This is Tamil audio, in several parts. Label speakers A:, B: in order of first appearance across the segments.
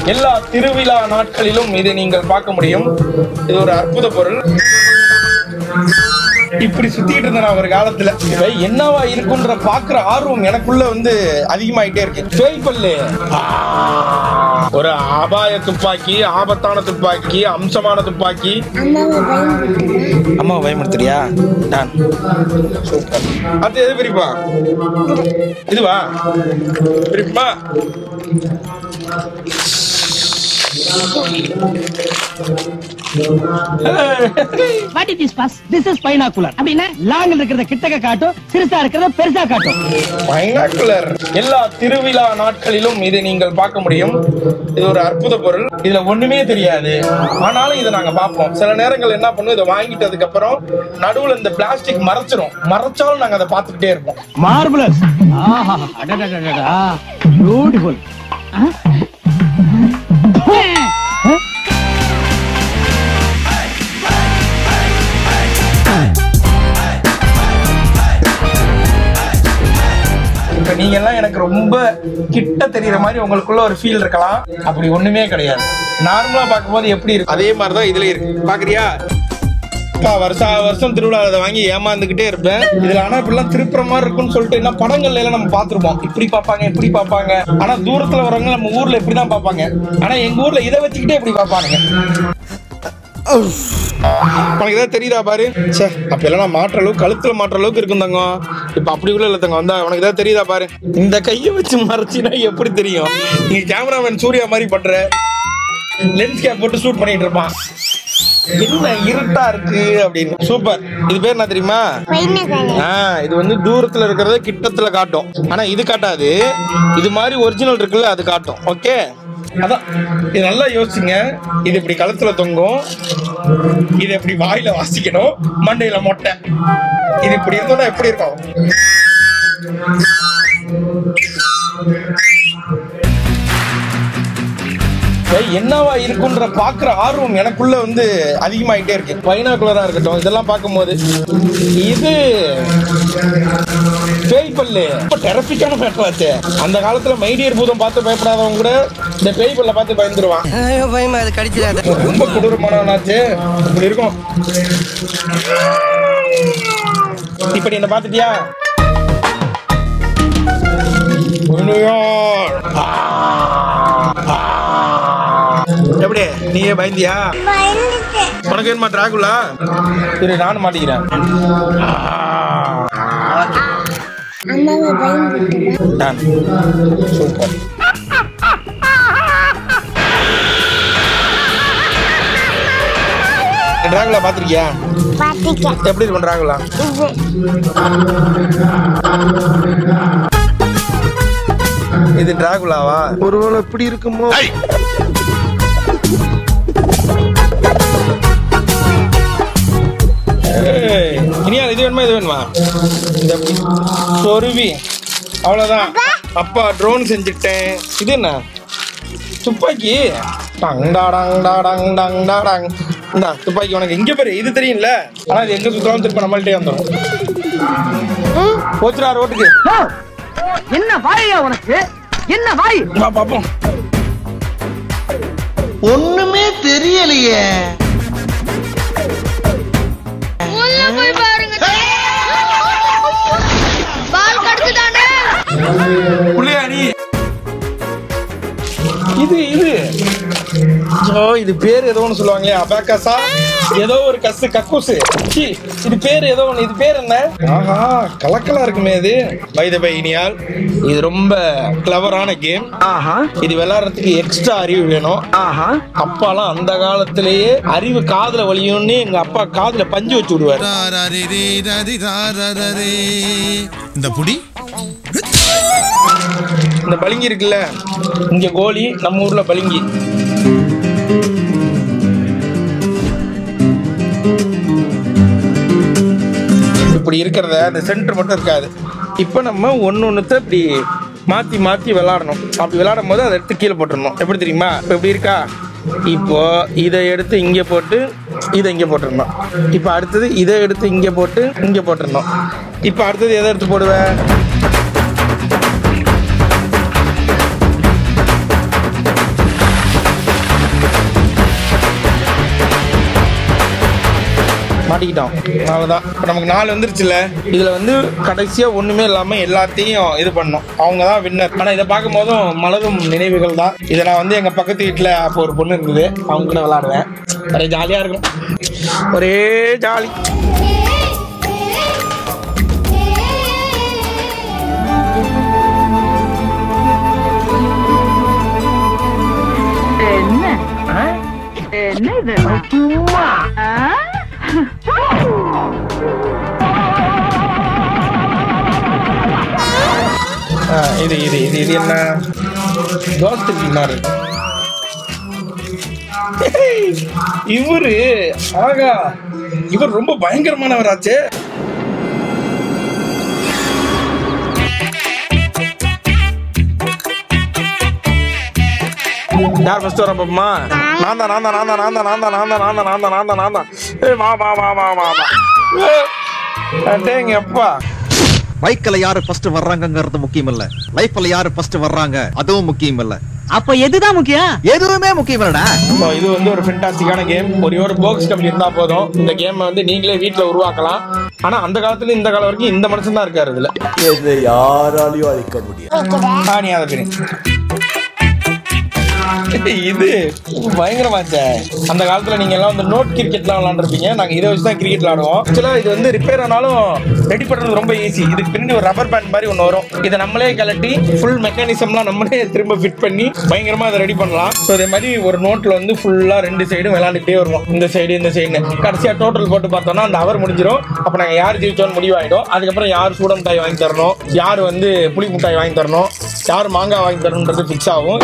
A: எல்லா திருவிழா நாட்களிலும் இதை நீங்கள் பார்க்க முடியும் இது ஒரு அற்புத பொருள் இப்படி சுத்திட்டு இருந்தேன் நான் ஒரு காலத்துல இவை என்னவா இருக்குன்ற பாக்குற ஆர்வம் எனக்குள்ள வந்து அதிகமாயிட்டே இருக்கு பேய் பல்லு ஆ. ஒரு அபாய துப்பாக்கி ஆபத்தான துப்பாக்கி அம்சமான துப்பாக்கி அம்மா பயமுறுத்துறியா நான் சூப்பர் அது எது பிரிப்பா இதுவா பிரிப்பா
B: what it is boss this is binocular அப்படின்னா லாங்ல இருக்கிறத கிட்டக்க காட்டும் சிறுசா இருக்கிறத பெருசா காட்டும்
A: பைனாக்குலர் எல்லா திருவிழா நாட்களிலும் இதை நீங்கள் பார்க்க முடியும் இது ஒரு அற்புத பொருள் இதுல ஒண்ணுமே தெரியாது ஆனாலும் இதை நாங்க பார்ப்போம் சில நேரங்கள் என்ன பண்ணுவோம் இதை வாங்கிட்டதுக்கு அப்புறம் நடுவுல இந்த பிளாஸ்டிக் மறைச்சிரும் மறைச்சாலும் நாங்க அதை பார்த்துக்கிட்டே இருப்போம்
B: மார்பலஸ் ஆஹா அடடடடடா பியூட்டிஃபுல்
A: இப்ப நீங்க எல்லாம் எனக்கு ரொம்ப கிட்ட தெரியற மாதிரி உங்களுக்குள்ள ஒரு ஃபீல் இருக்கலாம் அப்படி ஒண்ணுமே கிடையாது நார்மலா பார்க்கும்போது எப்படி இருக்கு அதே மாதிரிதான் இதுல இருக்கு பாக்குறியா அப்பா, வருஷா வருஷம் திருவிழா அதை வாங்கி ஏமாந்துகிட்டே இருப்பேன் இதுல ஆனா இப்படிலாம் திருப்புற மாதிரி இருக்கும்னு சொல்லிட்டு என்ன படங்கள்ல எல்லாம் நம்ம பாத்துருப்போம் இப்படி பார்ப்பாங்க இப்படி பார்ப்பாங்க ஆனா தூரத்துல வரவங்க நம்ம ஊர்ல இப்படிதான் பார்ப்பாங்க ஆனா எங்க ஊர்ல இதை வச்சுக்கிட்டே இப்படி பார்ப்பானுங்க உனக்கு ஏதாவது தெரியுதா பாரு சே அப்ப எல்லாம் நான் மாற்ற அளவுக்கு கழுத்துல மாற்ற அளவுக்கு இருக்கும் தங்கம் இப்ப அப்படி கூட இல்ல தங்கம் வந்தா உனக்கு ஏதாவது தெரியுதா பாரு இந்த கையை வச்சு மறைச்சினா எப்படி தெரியும் நீ கேமராமேன் சூர்யா மாதிரி பண்ற லென்ஸ் கேப் போட்டு ஷூட் பண்ணிட்டு இருப்பான் என்ன இருட்டா இருக்கு அப்படின்னு சூப்பர் இது பேர் என்ன தெரியுமா ஆ, இது வந்து தூரத்துல இருக்கிறத கிட்டத்துல காட்டும் ஆனா இது காட்டாது இது மாதிரி ஒரிஜினல் இருக்குல்ல அது காட்டும் ஓகே அதான் இது நல்லா யோசிச்சுங்க இது இப்படி கழுத்துல தொங்கும் இது இப்படி வாயில வாசிக்கணும் மண்டையில மொட்டை இது இப்படி இருந்தோம்னா எப்படி இருக்கும் ஏய், என்னவா இருக்குன்ற பாக்குற ஆர்வம் எனக்குள்ள வந்து அதிகமாயிட்டே இருக்கு பைனாகுலரா இருக்கட்டும் இதெல்லாம் பார்க்கும்போது இது பேய் பல்லு ரொம்ப டெரபிக்கான பேட்டராச்சு அந்த காலத்துல மைடியர் பூதம் பார்த்து பயப்படாதவங்க கூட இந்த பேய் பல்ல பார்த்து பயந்துருவான்
C: ஐயோ பயமா அது கடிச்சிடாத
A: ரொம்ப கொடூரமானவனாச்சு இப்படி இருக்கும் இப்ப நீ என்ன பாத்துட்டியா உன்னையார். ஆ. ஆ. எப்படி நீயே பயந்தியா உனக்கு வேணுமா டிராகுலா சரி நானும் மாட்டிக்கிறேன் ஆ. Done. சூப்பர் டிராகுலா பாத்திருக்கியா எப்படி இருக்கும் டிராகுலா இது டிராகுலாவா ஒருவேளை எப்படி இருக்குமோ ஏய், இனியா இது வேணுமா இது வேணுமா இந்த அப்படி சொருவி அவ்வளவுதான் அப்பா ட்ரோன் செஞ்சுட்டேன் இது என்ன துப்பாக்கி டங் டா டங் டா டங் டங் டா டங் இந்தா துப்பாக்கி உனக்கு எங்க பேரு இது தெரியும்ல ஆனா இது எங்க சுத்தாலும் திரும்ப நம்மள்ட்டே வந்துடும் போச்சுடா ரோட்டுக்கு
B: என்ன வாயா உனக்கு என்ன வாய்
A: வா பாப்போம்
C: ஒண்ணுமே தெரியலையே
D: உள்ள போய் பாருங்க பால் கடுக்குதானே
A: புள்ளையா நீ இது இது ஐயோ இது பேர் ஏதோ ஒன்று சொல்லுவாங்களே அபாக்கஸா ஏதோ ஒரு கசு கக்கூசு சீ, இது பேர் ஏதோ ஒன்று இது பேர் என்ன ஆஹா கலக்கலா இருக்குமே இது வைத பைனியால் இது ரொம்ப கிளவரான கேம்
C: ஆஹா
A: இது விளையாடுறதுக்கு எக்ஸ்ட்ரா அறிவு வேணும்
C: ஆஹா
A: அப்பாலாம் அந்த காலத்திலேயே அறிவு காதுல வலியும்னு எங்க அப்பா காதுல பஞ்சு வச்சு விடுவாரு
E: இந்த புடி
A: இந்த பளிங்கி இருக்குல்ல இங்க கோலி நம்ம ஊர்ல பளிங்கி இப்படி இருக்கிறத அந்த சென்டர் மட்டும் இருக்காது இப்போ நம்ம ஒன்று ஒன்றுத்த இப்படி மாற்றி மாற்றி விளாடணும் அப்படி விளாடும் போது அதை எடுத்து கீழே போட்டுடணும் எப்படி தெரியுமா இப்போ எப்படி இருக்கா இப்போ இதை எடுத்து இங்கே போட்டு இதை இங்கே போட்டுருந்தோம் இப்போ அடுத்தது இதை எடுத்து இங்கே போட்டு இங்கே போட்டுருந்தோம் இப்போ அடுத்தது எதை எடுத்து போடுவேன் மாட்டிக்கிட்டோம் அவ்வளோதான் இப்போ நமக்கு நாலு வந்துருச்சுல்ல இதில் வந்து கடைசியாக ஒன்றுமே இல்லாமல் எல்லாத்தையும் இது பண்ணோம் அவங்க தான் வின்னர் ஆனால் இதை பார்க்கும் போதும் மலரும் நினைவுகள் தான் இதை நான் வந்து எங்கள் பக்கத்து வீட்டில் அப்போ ஒரு பொண்ணு இருந்தது அவங்க கூட விளாடுவேன் ஒரே ஜாலியாக இருக்கும் ஒரே ஜாலி ஆ, இது இது இது இது என்ன தோசை திருப்பி மாதிரி இருக்கு. ஏய், இவரு ஆகா இவர் ரொம்ப பயங்கரமானவராச்சே யார் ஃபர்ஸ்ட் வர பாப்பமா நான் தான் நான் தான் நான் தான் நான் தான் நான் தான் நான் தான் நான் தான் நான் தான் நான் தான் நான் தான் ஏய் வா வா வா வா வா வா ஏய், அடேங்க அப்பா
F: பைக்ல யாரு ஃபர்ஸ்ட் வர்றாங்கங்கிறது முக்கியம் இல்ல லைஃப்ல யாரு ஃபர்ஸ்ட் வர்றாங்க அதுவும் முக்கியம் இல்ல
B: அப்ப எதுதான் முக்கியம்
F: எதுவுமே முக்கியம் இல்லடா
A: So, இது வந்து ஒரு ஃபென்டாஸ்டிக்கான கேம் ஒரே ஒரு பாக்ஸ் கம்பெனி இருந்தா போதும் இந்த கேம் வந்து நீங்களே வீட்ல உருவாக்கலாம் ஆனா அந்த காலத்துல இந்த காலம் வரைக்கும் இந்த மனுஷன் தான் இருக்காரு இதுல
G: இதை யாராலையும் அழிக்க முடியாது
A: ஆ, நீ அதை பிரி இது பயங்கரமாச்சே அந்த காலத்துல நீங்க எல்லாம் வந்து நோட் கிரிக்கெட்லாம் விளாண்டுருப்பீங்க நாங்க இதை வச்சு தான் கிரிக்கெட் விளாடுவோம் ஆக்சுவலா இது வந்து ரிப்பேர் ஆனாலும் ரெடி பண்றது ரொம்ப ஈஸி இதுக்கு பின்னாடி ஒரு ரப்பர் பேண்ட் மாதிரி ஒன்று வரும் இதை நம்மளே கலட்டி ஃபுல் மெக்கானிசம்லாம் நம்மளே திரும்ப ஃபிட் பண்ணி பயங்கரமா அதை ரெடி பண்ணலாம் ஸோ இதே மாதிரி ஒரு நோட்ல வந்து ஃபுல்லா ரெண்டு சைடும் விளாண்டுட்டே வருவோம் இந்த சைடு இந்த சைடுன்னு கடைசியா டோட்டல் போட்டு பார்த்தோம்னா அந்த அவர் முடிஞ்சிடும் அப்ப நாங்க யார் ஜெயிச்சோன்னு முடிவாயிடும் அதுக்கப்புறம் யார் சூட மிட்டாய் வாங்கி தரணும் யார் வந்து புளி மிட்டாய் வாங்கி தரணும் யார் மாங்காய் வாங்கி தரணுன்றது ஃபிக்ஸ் ஆகும்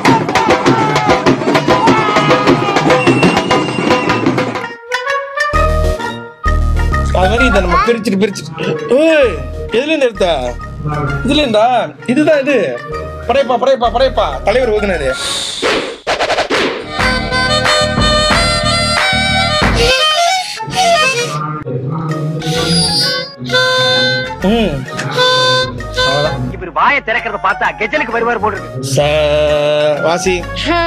A: அது மாதிரி இதை நம்ம பிரிச்சுட்டு பிரிச்சுட்டு ஏய், எதுல இருந்து எடுத்த இதுல இருந்தா இதுதான் இது படையப்பா படையப்பா படையப்பா தலைவர் ஊதுனது ம் அவ்வளவுதான்
B: இவர் வாயை திறக்கிறத பார்த்தா கெஜலுக்கு வருவார் போல இருக்கு
A: ச- வாசி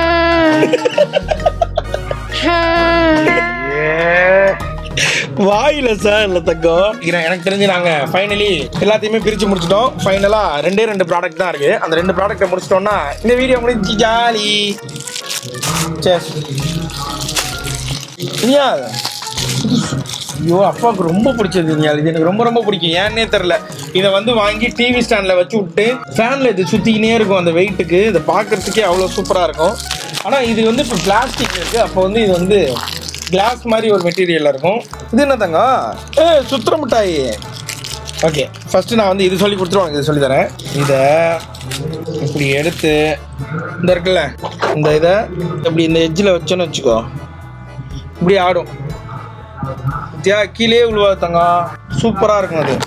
A: வாயில சார் இல்ல தங்கம் இது எனக்கு தெரிஞ்சு நாங்க ஃபைனலி எல்லாத்தையுமே பிரிச்சு முடிச்சிட்டோம் ஃபைனலா ரெண்டே ரெண்டு ப்ராடக்ட் தான் இருக்கு அந்த ரெண்டு ப்ராடக்ட்டை முடிச்சிட்டோம்னா இந்த வீடியோ முடிஞ்சு ஜாலி சரி இனியா ஐயோ அப்பாவுக்கு ரொம்ப பிடிச்சது இனியா இது எனக்கு ரொம்ப ரொம்ப பிடிக்கும் ஏன்னே தெரில இதை வந்து வாங்கி டிவி ஸ்டாண்டில் வச்சு விட்டு ஃபேனில் இது சுற்றிக்கினே இருக்கும் அந்த வெயிட்டுக்கு இதை பார்க்கறதுக்கே அவ்வளோ சூப்பராக இருக்கும் ஆனால் இது வந்து இப்போ பிளாஸ்டிக் இருக்குது அப்போ வந்து இது வந்து கிளாஸ் மாதிரி ஒரு மெட்டீரியலில் இருக்கும் இது என்ன தங்க ஏ சுத்திர மிட்டாய் ஓகே ஃபஸ்ட்டு நான் வந்து இது சொல்லி கொடுத்துருவாங்க இது சொல்லி தரேன் இதை இப்படி எடுத்து இந்த இருக்குல்ல இந்த இதை இப்படி இந்த எட்ஜில் வச்சோன்னு வச்சுக்கோ இப்படி ஆடும் தியா கீழே விழுவாது தங்கம் சூப்பராக இருக்கும் அது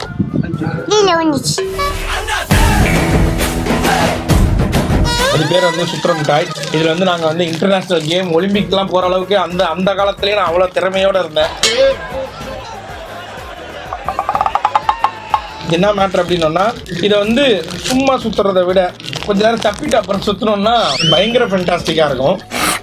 A: அது பேர் வந்து சுத்திர மிட்டாய் இதில் வந்து நாங்கள் வந்து இன்டர்நேஷ்னல் கேம் ஒலிம்பிக்லாம் போகிற அளவுக்கு அந்த அந்த காலத்திலேயே நான் அவ்வளோ திறமையோட இருந்தேன் என்ன மேட்ரு அப்படின்னோம்னா இதை வந்து சும்மா சுத்துறதை விட கொஞ்ச நேரம் தப்பிட்டு அப்புறம் சுத்தணும்னா பயங்கர ஃபென்டாஸ்டிக்காக இருக்கும்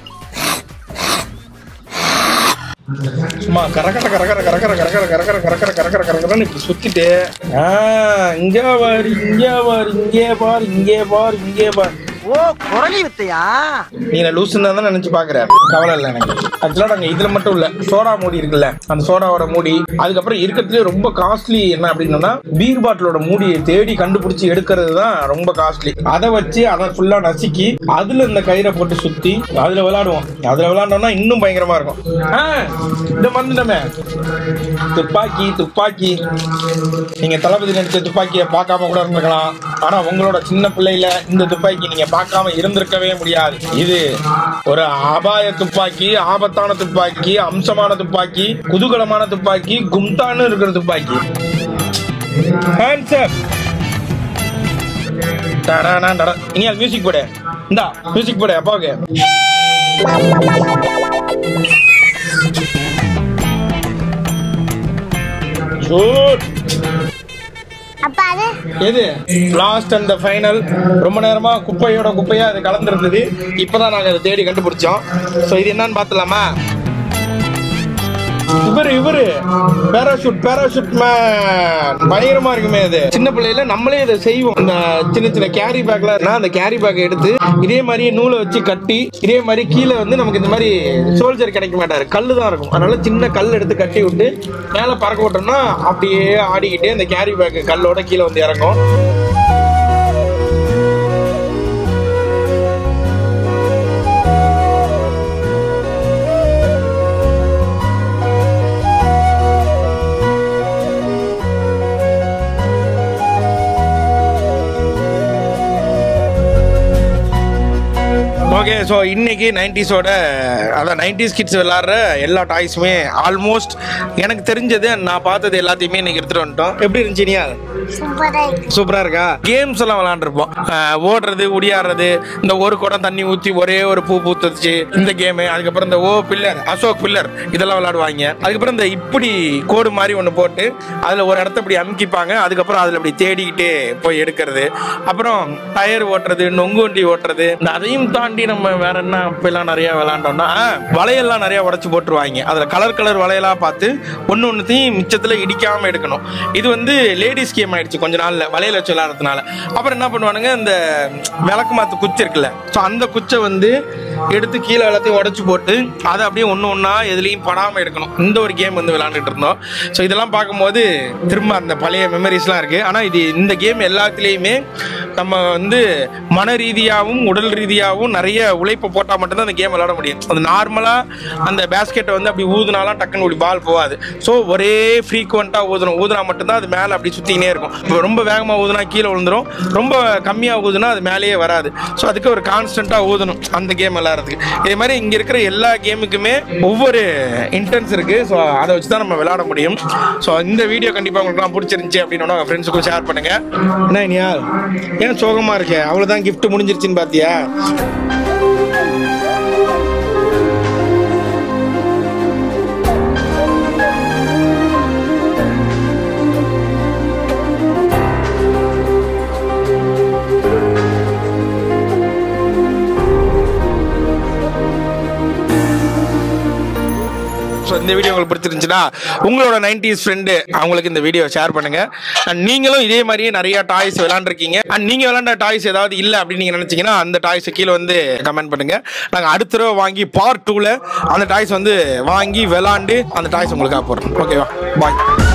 A: சும்மா கரகர கரகர கரகர கரகர கரகர கரகர கரகர கரகரன்னு இப்படி சுத்திட்டு ஆ இங்கே பாரு இங்கே பாரு இங்கே பாரு இங்கே பாரு இங்கே பாரு
B: ஓ குரலி வித்தையா
A: நீ நான் லூசுன்னு தான் நினைச்சு பாக்குற கவலை இல்லை எனக்கு ஆக்சுவலா நாங்க இதுல மட்டும் இல்ல சோடா மூடி இருக்குல்ல அந்த சோடாவோட மூடி அதுக்கப்புறம் இருக்கிறதுலே ரொம்ப காஸ்ட்லி என்ன அப்படின்னா பீர் பாட்டிலோட மூடியை தேடி கண்டுபிடிச்சு எடுக்கிறது தான் ரொம்ப காஸ்ட்லி அதை வச்சு அதை ஃபுல்லா நசுக்கி அதுல இந்த கயிறை போட்டு சுத்தி அதுல விளையாடுவோம் அதுல விளையாண்டோம்னா இன்னும் பயங்கரமா இருக்கும் ஆ, இந்த மறந்துட்டோமே துப்பாக்கி துப்பாக்கி நீங்க தளபதி நடிச்ச துப்பாக்கியை பார்க்காம கூட இருந்திருக்கலாம் ஆனா உங்களோட சின்ன பிள்ளையில இந்த துப்பாக்கி நீங்க பார்க்காம இருந்திருக்கவே முடியாது இது ஒரு அபாய துப்பாக்கி ஆபத்தான துப்பாக்கி அம்சமான துப்பாக்கி குதூகலமான துப்பாக்கி கும்தான்னு இருக்கிற துப்பாக்கி Hands up. டடாடா, டடா. இனி அது மியூசிக் போடு இந்தா மியூசிக் போடு அப்பாவுக்கு Shoot.
D: அப்பா அது
A: எது லாஸ்ட் அண்ட் ஃபைனல் ரொம்ப நேரமா குப்பையோட குப்பையா அது கலந்துருந்தது இப்பதான் நாங்க அதை தேடி கண்டுபிடிச்சோம் ஸோ இது என்னன்னு பார்த்தலாமா இவரு இவரு பேராஷூட் பேராஷூட் மேன் பயங்கரமா இருக்குமே அது சின்ன பிள்ளையில நம்மளே இதை செய்வோம் இந்த சின்ன சின்ன கேரி பேக்ல அந்த கேரி பேக் எடுத்து இதே மாதிரி நூலை வச்சு கட்டி இதே மாதிரி கீழே வந்து நமக்கு இந்த மாதிரி சோல்ஜர் கிடைக்க மாட்டாரு கல்லு தான் இருக்கும் அதனால சின்ன கல் எடுத்து கட்டி விட்டு மேல பறக்க விட்டோம்னா அப்படியே ஆடிக்கிட்டே அந்த கேரி பேக் கல்லோட கீழே வந்து இறங்கும் ஓகே ஸோ இன்னைக்கு நைன்டிஸோட அதான் நைன்டிஸ் கிட்ஸ் விளாட்ற எல்லா டாய்ஸுமே ஆல்மோஸ்ட் எனக்கு தெரிஞ்சது நான் பார்த்தது எல்லாத்தையுமே இன்னைக்கு எடுத்துட்டு வந்துட்டோம் எப்படி இருந்துச்சு நீயா
D: சூப்பரா இருக்கு
A: சூப்பரா இருக்கா கேம்ஸ் எல்லாம் விளாண்டுருப்போம் ஓடுறது உடியாடுறது இந்த ஒரு குடம் தண்ணி ஊத்தி ஒரே ஒரு பூ பூத்துச்சு இந்த கேமு அதுக்கப்புறம் இந்த ஓ பில்லர் அசோக் பில்லர் இதெல்லாம் விளையாடுவாங்க அதுக்கப்புறம் இந்த இப்படி கோடு மாதிரி ஒன்று போட்டு அதில் ஒரு இடத்த இப்படி அமுக்கிப்பாங்க அதுக்கப்புறம் அதில் இப்படி தேடிக்கிட்டே போய் எடுக்கிறது அப்புறம் டயர் ஓட்டுறது நொங்கு வண்டி ஓட்டுறது இந்த அதையும் தாண்டி நம்ம வேற என்ன இப்பெல்லாம் நிறைய விளாண்டோம்னா ஆ, வளையல்லாம் நிறைய உடச்சு போட்டுருவாங்க அதில் கலர் கலர் வளையலா பார்த்து ஒன்று ஒன்றுத்தையும் மிச்சத்தில் இடிக்காம எடுக்கணும் இது வந்து லேடிஸ் கேம் ஆயிடுச்சு கொஞ்ச நாள்ல வளையல வச்சு விளையாடுறதுனால அப்புறம் என்ன பண்ணுவானுங்க இந்த விளக்கு மாத்து குச்சி இருக்குல்ல ஸோ அந்த குச்சை வந்து எடுத்து கீழே எல்லாத்தையும் உடச்சு போட்டு அதை அப்படியே ஒன்று ஒன்றா எதுலேயும் படாமல் எடுக்கணும் இந்த ஒரு கேம் வந்து விளையாண்டுட்டு இருந்தோம் ஸோ இதெல்லாம் பார்க்கும்போது திரும்ப அந்த பழைய மெமரிஸ்லாம் இருக்குது ஆனால் இது இந்த கேம் எல்லாத்துலேயுமே நம்ம வந்து மன ரீதியாகவும் உடல் ரீதியாகவும் நிறைய உழைப்பு போட்டால் மட்டும்தான் அந்த கேம் விளையாட முடியும் அது நார்மலாக அந்த பேஸ்கெட்டை வந்து அப்படி ஊதுனாலாம் டக்குன்னு இப்படி பால் போகாது ஸோ ஒரே ஃப்ரீக்வெண்ட்டாக ஊதணும் ஊதுனா மட்டும்தான் அது மேலே அப்படி சுற்றினே இருக்கும் இப்போ ரொம்ப வேகமாக ஊதுனா கீழே விழுந்துரும் ரொம்ப கம்மியாக ஊதுனா அது மேலேயே வராது ஸோ அதுக்கு ஒரு கான்ஸ்டண்ட்டாக ஊதணும் அந்த கேம் விளையாடுறதுக்கு இதே மாதிரி இங்கே இருக்கிற எல்லா கேமுக்குமே ஒவ்வொரு இன்டென்ஸ் இருக்குது ஸோ அதை வச்சு தான் நம்ம விளையாட முடியும் ஸோ இந்த வீடியோ கண்டிப்பாக உங்களுக்குலாம் பிடிச்சிருந்துச்சி அப்படின்னு உங்கள் ஃப்ரெண்ட்ஸுக்கும் ஷேர் பண்ணுங்கள் என்ன இனியா ஏன் சோகமாக இருக்கே அவ்வளோதான் gift முடிஞ்சிருச்சுன்னு பார்த்தியா ஸோ இந்த வீடியோ உங்களுக்கு பிடிச்சிருந்துச்சுன்னா உங்களோட நைன்டிஸ் ஃப்ரெண்டு அவங்களுக்கு இந்த வீடியோ ஷேர் பண்ணுங்க அண்ட் நீங்களும் இதே மாதிரியே நிறைய டாய்ஸ் விளாண்டுருக்கீங்க அண்ட் நீங்க விளாண்ட டாய்ஸ் ஏதாவது இல்லை அப்படின்னு நீங்க நினைச்சீங்கன்னா அந்த டாய்ஸ் கீழே வந்து கமெண்ட் பண்ணுங்க நாங்கள் அடுத்த தடவை வாங்கி பார்ட் டூவில் அந்த டாய்ஸ் வந்து வாங்கி விளாண்டு அந்த டாய்ஸ் உங்களுக்காக போடுறோம் ஓகேவா பாய்